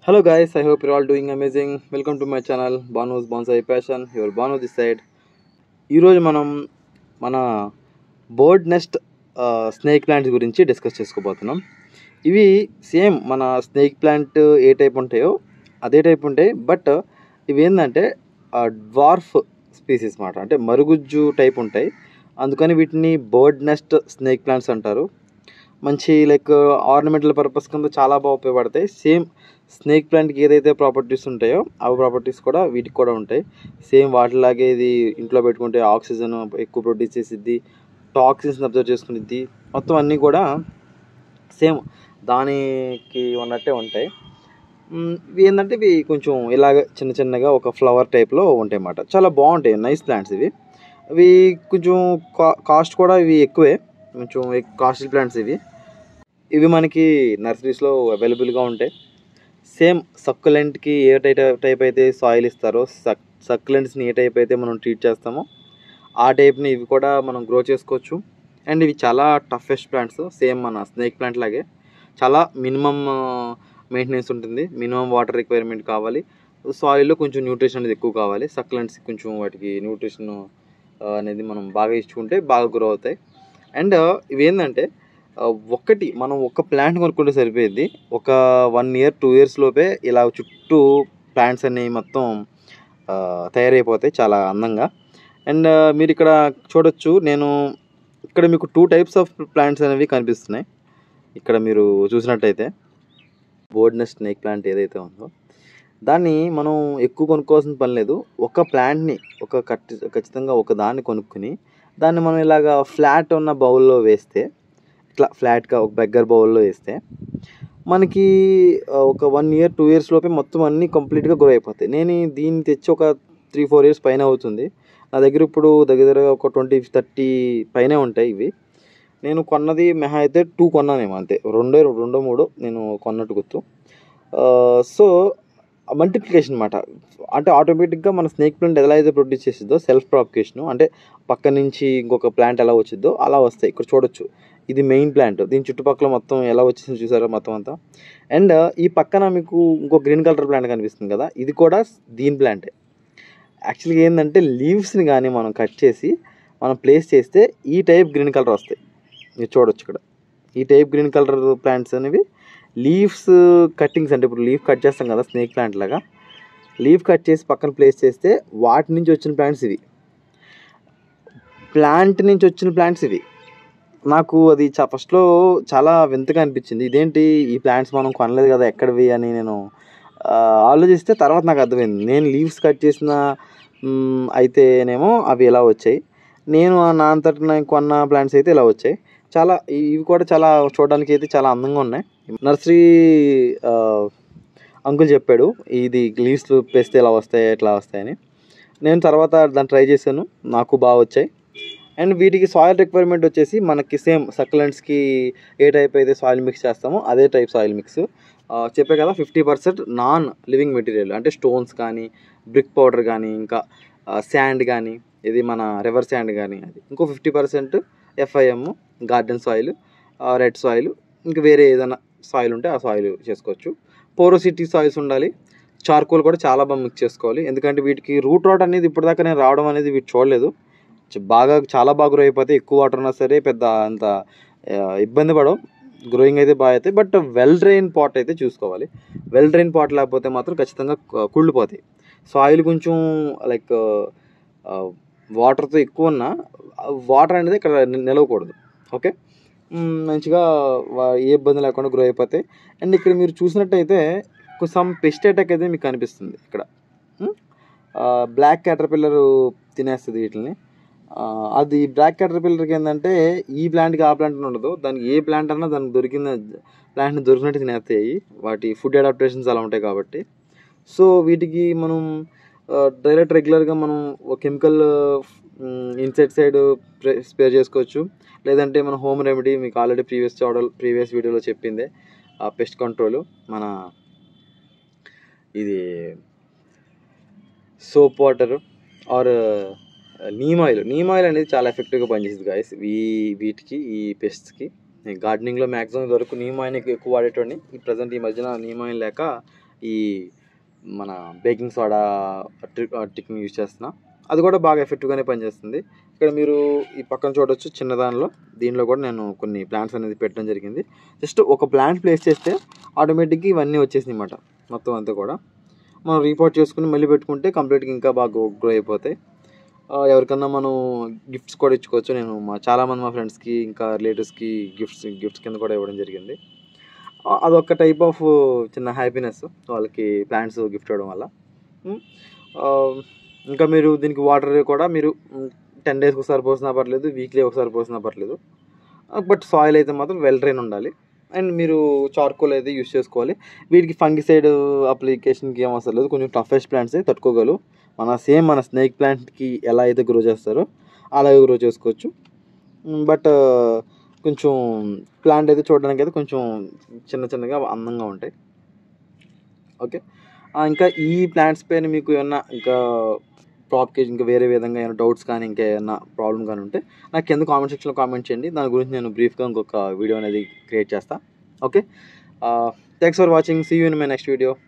Hello guys, I hope you're all doing amazing. Welcome to my channel Banu's Bonsai Passion. Your Banu this side. ఈరోజు మనం మన bird nest snake plants గురించి discuss చేసుకోబోతున్నాం ఇవి same మన snake plant ఏ type ఉంటాయో అదే type ఉంటాయి బట్ ఇవి ఏంటంటే డ్వార్ఫ్ స్పీసీస్ మాట అంటే మరుగుజ్జు టైప్ ఉంటాయి అందుకని వీటిని బర్డ్ నెస్ట్ స్నేక్ ప్లాంట్స్ అంటారు మంచి లైక్ ఆర్నమెంటల్ పర్పస్ కింద చాలా బాగా ఉపయోగపడతాయి సేమ్ స్నేక్ ప్లాంట్కి ఏదైతే ప్రాపర్టీస్ ఉంటాయో ఆ ప్రాపర్టీస్ కూడా వీటికి కూడా ఉంటాయి సేమ్ వాటిలాగే ఇది ఇంట్లో పెట్టుకుంటే ఆక్సిజన్ ఎక్కువ ప్రొడ్యూస్ చేసిద్ది టాక్సిన్స్ అబ్జర్వ్ చేసుకునిద్ది మొత్తం అన్నీ కూడా సేమ్ దానికి ఉన్నట్టే ఉంటాయి మ్, ఇవి ఏంటంటే ఇవి కొంచెం ఇలాగ చిన్న చిన్నగా ఒక ఫ్లవర్ టైప్లో ఉంటాయి అన్నమాట చాలా బాగుంటాయి నైస్ ప్లాంట్స్ ఇవి ఇవి కొంచెం కా కాస్ట్ కూడా ఇవి ఎక్కువే కొంచెం కాస్ట్లీ ప్లాంట్స్ ఇవి ఇవి మనకి నర్సరీస్లో అవైలబుల్గా ఉంటాయి సేమ్ సక్కులెంట్కి ఏ టైప్ టైప్ అయితే సాయిల్ ఇస్తారో సక్ సక్కులెంట్స్ని ఏ టైప్ అయితే మనం ట్రీట్ చేస్తామో ఆ టైప్ని ఇవి కూడా మనం గ్రో చేసుకోవచ్చు అండ్ ఇవి చాలా టఫెస్ట్ ప్లాంట్స్ సేమ్ మన స్నేక్ ప్లాంట్ లాగే చాలా మినిమమ్ మెయింటెనెన్స్ ఉంటుంది మినిమం వాటర్ రిక్వైర్మెంట్ కావాలి సాయిల్లో కొంచెం న్యూట్రిషన్ అనేది ఎక్కువ కావాలి సక్లెంట్స్ కొంచెం వాటికి న్యూట్రిషన్ అనేది మనం బాగా ఇచ్చుకుంటే బాగా గ్రో అవుతాయి అండ్ ఇవి ఏంటంటే ఆ, ఒక్కటి మనం ఒక ప్లాంట్ కొనుక్కుంటే సరిపోయింది ఒక వన్ ఇయర్ టూ ఇయర్స్ లోపే ఇలా చుట్టూ ప్లాంట్స్ అనేవి మొత్తం ఆ, తయారైపోతాయి చాలా అందంగా అండ్ మీరు ఇక్కడ చూడొచ్చు నేను ఇక్కడ మీకు టూ టైప్స్ ఆఫ్ ప్లాంట్స్ అనేవి కనిపిస్తున్నాయి ఇక్కడ మీరు చూసినట్టయితే బోర్డ్నెస్ స్నేక్ ప్లాంట్ ఏదైతే ఉందో దాన్ని మనం ఎక్కువ కొనుక్కోవాల్సిన పని లేదు ఒక ప్లాంట్ని ఒక కట్టి ఖచ్చితంగా ఒక దాన్ని కొనుక్కుని దాన్ని మనం ఇలాగా ఫ్లాట్ ఉన్న బౌల్లో వేస్తే ఇట్లా ఫ్లాట్గా ఒక బెగ్గర్ బౌల్లో వేస్తే మనకి ఆ, ఒక వన్ ఇయర్ టూ ఇయర్స్ లోపే మొత్తం అన్నీ కంప్లీట్గా గ్రో అయిపోతాయి నేను ఈ- దీన్ని తెచ్చి ఒక త్రీ ఫోర్ ఇయర్స్ పైన అవుతుంది నా దగ్గర ఇప్పుడు దగ్గర దగ్గర ఒక ట్వంటీ థర్టీ పైనే ఉంటాయి ఇవి నేను కొన్నది మెహా అయితే టూ కొన్నానేమో అంతే రెండో రెండో మూడో నేను కొన్నట్టు గుర్తు సో మల్టిప్లికేషన్ అనమాట అంటే ఆటోమేటిక్గా మన స్నేక్ ప్లాంట్ ఎలా అయితే ప్రొడ్యూస్ చేసిద్దో సెల్ఫ్ ప్రాపికేషన్ అంటే పక్క నుంచి ఇంకొక ప్లాంట్ ఎలా వచ్చిద్దో అలా వస్తాయి ఇక్కడ చూడొచ్చు ఇది మెయిన్ ప్లాంట్ దీని చుట్టుపక్కల మొత్తం ఎలా వచ్చిందో చూసారా మొత్తం అంతా అండ్ ఈ పక్కన మీకు ఇంకో గ్రీన్ కలర్ ప్లాంట్ కనిపిస్తుంది కదా ఇది కూడా దీని ప్లాంటే యాక్చువల్గా ఏంటంటే లీవ్స్ని కానీ మనం కట్ చేసి మనం ప్లేస్ చేస్తే ఈ టైప్ గ్రీన్ కలర్ వస్తాయి మీరు చూడొచ్చు ఇక్కడ ఈ టైప్ గ్రీన్ కలర్ ప్లాంట్స్ అనేవి లీవ్స్ కట్టింగ్స్ అంటే ఇప్పుడు లీఫ్ కట్ చేస్తాం కదా స్నేక్ ప్లాంట్ లాగా లీఫ్ కట్ చేసి పక్కన ప్లేస్ చేస్తే వాటి నుంచి వచ్చిన ప్లాంట్స్ ఇవి ప్లాంట్ నుంచి వచ్చిన ప్లాంట్స్ ఇవి నాకు అది చా ఫస్ట్లో చాలా వింతగా అనిపించింది ఇదేంటి ఈ ప్లాంట్స్ మనం కొనలేదు కదా ఎక్కడివి అని నేను ఆ, ఆలోచిస్తే తర్వాత నాకు అర్థమైంది నేను లీవ్స్ కట్ చేసిన మ్, అయితేనేమో అవి ఇలా వచ్చాయి నేను నా అంతట నేను కొన్న ప్లాంట్స్ అయితే ఇలా వచ్చాయి చాలా ఇ- ఇవి కూడా చాలా చూడడానికి అయితే చాలా అందంగా ఉన్నాయి నర్సరీ అంకుల్ చెప్పాడు ఇది లీవ్స్ వేస్తే ఇలా వస్తాయి ఎట్లా వస్తాయని నేను తర్వాత దాన్ని ట్రై చేశాను నాకు బాగా వచ్చాయి అండ్ వీటికి సాయిల్ రిక్వైర్మెంట్ వచ్చేసి మనకి సేమ్ సక్లెంట్స్కి ఏ టైప్ అయితే సాయిల్ మిక్స్ చేస్తామో అదే టైప్ సాయిల్ మిక్స్ చెప్పే కదా fifty percent non living material అంటే స్టోన్స్ కానీ బ్రిక్ పౌడర్ కానీ ఇంకా శాండ్ కానీ ఇది మన రివర్ శాండ్ కానీ అది ఇంకో fifty percent FIM garden soil red soil ఇంకా వేరే ఏదైనా సాయిల్ ఉంటే ఆ సాయిల్ చేసుకోవచ్చు పోరోసిటీ సాయిల్స్ ఉండాలి చార్కోల్ కూడా చాలా బాగా మిక్స్ చేసుకోవాలి ఎందుకంటే వీటికి రూట్ రాట్ అనేది ఇప్పటిదాకా నేను రావడం అనేది వీటి చూడలేదు చ- బాగా చాలా బాగా గ్రో అయిపోతే ఎక్కువ వాటర్ ఉన్నా సరే పెద్ద అంత ఆ, ఇబ్బంది పడవు గ్రోయింగ్ అయితే బాగా అవుతాయి బట్ వెల్ డ్రైన్ పాట్ అయితే చూసుకోవాలి వెల్ డ్రైన్ పాట్ లేకపోతే మాత్రం ఖచ్చితంగా కు- కుళ్ళిపోతాయి సాయిల్ కొంచెం లైక్ వాటర్తో ఎక్కువ ఉన్న వాటర్ అనేది ఇక్కడ ని- నిలవకూడదు ఓకే మ్, మంచిగా వా- ఏ ఇబ్బంది లేకుండా గ్రో అయిపోతాయి అండ్ ఇక్కడ మీరు చూసినట్టయితే సమ్ పెస్ట్ అటాక్ అయితే మీకు కనిపిస్తుంది ఇక్కడ బ్లాక్ క్యాటర్పిల్లర్ తినేస్తుంది వీటిని ఆ, అది బ్లాక్ క్యాటర్పిల్లర్కి ఏంటంటే ఈ ప్లాంట్కి ఆ ప్లాంట్ ఉండదు దానికి ఏ ప్లాంట్ అన్నా దానికి దొరికిన ప్లాంట్ని దొరికినట్టు తినేస్తాయి వాటి ఫుడ్ అడాప్టేషన్స్ అలా ఉంటాయి కాబట్టి సో వీటికి మనం డైరెక్ట్ రెగ్యులర్గా మనం కెమికల్ ఇన్సెక్టిసైడ్ స్ప్రే చేసుకోవచ్చు లేదంటే మన హోమ్ రెమెడీ మీకు ఆల్రెడీ ప్రీవియస్ చూడాలి ప్రీవియస్ వీడియోలో చెప్పిందే పెస్ట్ కంట్రోల్ మన ఇది soap water or neem oil neem oil అనేది చాలా ఎఫెక్టివ్గా పనిచేస్తుంది గాయస్ ఈ వీటికి ఈ పెస్ట్స్కి గార్డెనింగ్లో మ్యాక్సిమం వరకు నీమ్ ఆయిల్ ఎక్కువ వాడేటోడిని ఈ ప్రజెంట్ ఈ మధ్యన నీమ్ ఆయిల్ లేక ఈ మన బేకింగ్ సోడా టిక్ని యూజ్ చేస్తున్నా అది కూడా బాగా ఎఫెక్టివ్గానే పనిచేస్తుంది ఇక్కడ మీరు ఈ పక్కన చూడొచ్చు చిన్న దానిలో దీనిలో కూడా నేను కొన్ని ప్లాంట్స్ అనేది పెట్టడం జరిగింది జస్ట్ ఒక ప్లాంట్ ప్లేస్ చేస్తే ఆటోమేటిక్గా ఇవన్నీ వచ్చేసినాయి అన్నమాట మొత్తం అంతా కూడా మనం రీపోర్ట్ చేసుకుని మళ్ళీ పెట్టుకుంటే కంప్లీట్గా ఇంకా బాగా గ్రో అయిపోతాయి ఆ, ఎవరికన్నా మనం గిఫ్ట్స్ కూడా ఇచ్చుకోవచ్చు నేను మా చాలామంది మా ఫ్రెండ్స్కి ఇంకా రిలేటివ్స్కి గిఫ్ట్స్ గిఫ్ట్స్ కింద కూడా ఇవ్వడం జరిగింది ఆ, అదొక టైప్ ఆఫ్ చిన్న హ్యాపీనెస్ వాళ్ళకి ప్లాంట్స్ గిఫ్ట్ ఇవ్వడం వల్ల ఉమ్, ఆ, ఇంకా మీరు దీనికి వాటర్ కూడా మీరు టెన్ డేస్కి ఒకసారి పోసినా పర్లేదు వీక్లీ ఒకసారి పోసినా పర్లేదు బట్ సాయిల్ అయితే మాత్రం వెల్ డ్రైన్ ఉండాలి అండ్ మీరు చార్కోల్ అయితే యూస్ చేసుకోవాలి వీటికి ఫంగిసైడ్ అప్లికేషన్కి ఏం అవసరం లేదు కొంచెం టఫెస్ట్ ప్లాంట్సే తట్టుకోగలవు మన సేమ్ మన స్నేక్ ప్లాంట్కి ఎలా అయితే గ్రో చేస్తారో అలాగే గ్రో చేసుకోవచ్చు బట్ కొంచెం ప్లాంట్ అయితే చూడడానికి అయితే కొంచెం చిన్న చిన్నగా అందంగా ఉంటాయి ఓకే ఇంకా ఈ ప్లాంట్స్ పైన మీకు ఏమన్నా ఇంకా ప్రాప్కేజ్ ఇంకా వేరే విధంగా ఏమైనా డౌట్స్ కానీ ఇంకా ఏమైనా ప్రాబ్లం కానీ ఉంటే నాకు కింద కామెంట్ సెక్షన్లో కామెంట్ చేయండి దాని గురించి నేను బ్రీఫ్గా ఇంకొక వీడియో అనేది క్రియేట్ చేస్తా okay thanks for watching see you in my next video